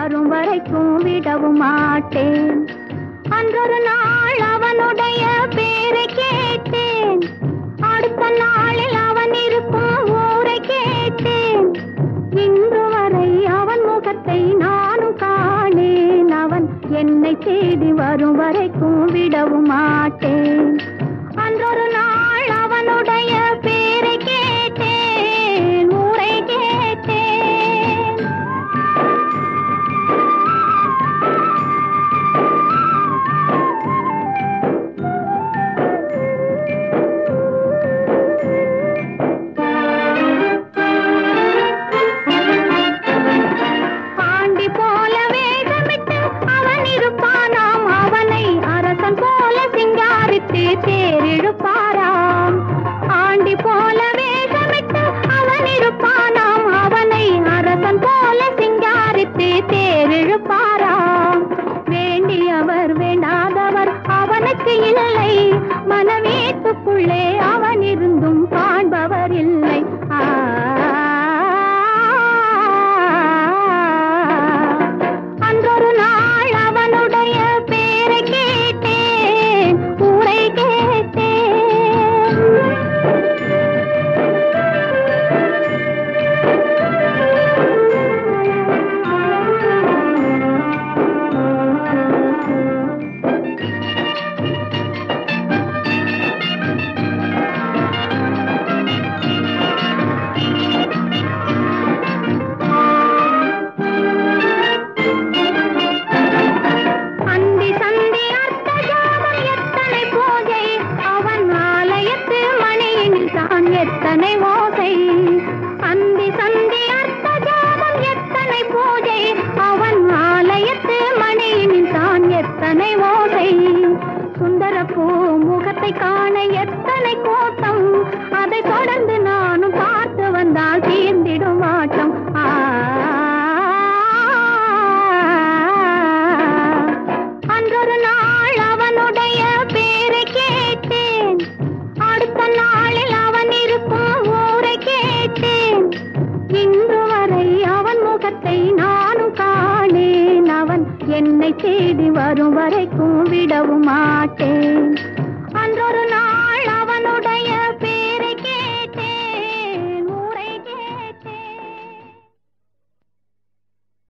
வரும் வரைக்கும் விடவும் மாட்டேன் அன்றொரு நாள் அவனுடைய பேரை கேட்டேன் அடுத்த நாளில் அவன் இருக்கும் ஊரை கேட்டேன் இன்று வரை அவன் முகத்தை நானும் காணேன் அவன் என்னை தேடி வரும் வரைக்கும் விடவும் மாட்டேன் அன்றொரு நாள் அவனுடைய பேரை கேட்டேன் ஊரை கேட்டேன் பாண்டி போல வேகமிட்டு அவன் இருப்பானாம் அவனை அரசன் போல சிங்காரித்து தேரிழுப்பாராம் ஆண்டி போல வேகமிட்டு அவன் இருப்பானாம் அவனை அரசன் போல சிங்காரித்து தேரிழுப்பாராம் வேண்டியவர் வேண்டாதவர் அவனுக்கு இல்லை மனவீட்டுக்குள்ளே அவன் இருந்தும் காண்பவர் இல்லை ஆ அன்றொரு நாள் அவனுடைய பேரை கேட்டேன் ஊரை கேட்டேன் அந்தி சந்தி அர்த்த ஜாமம் எத்தனை பூஜை அவன் ஆலயத்து மணியினில் தான் எத்தனை ஓசை அந்தி சந்தி அர்த்த ஜாமம் எத்தனை பூஜை அவன் ஆலயத்து மணியினில் தான் எத்தனை ஓசை சுந்தர பூ முகத்தை காண எத்தனை கோட்டம் அதை தொடர்ந்து நானும் பார்த்து வந்தால் தீர்ந்திடும் ஆட்டம் ஆ அன்றொரு நாள் அவனுடைய பேரை கேட்டேன் அடுத்த நாளில் அவன் இருக்கும் ஊரை கேட்டேன் இன்று வரை அவன் முகத்தை நானும் காணேன் அவன் என்னை தேடி வரும் வரைக்கும் விடவும் மாட்டேன் அன்றொரு நாள்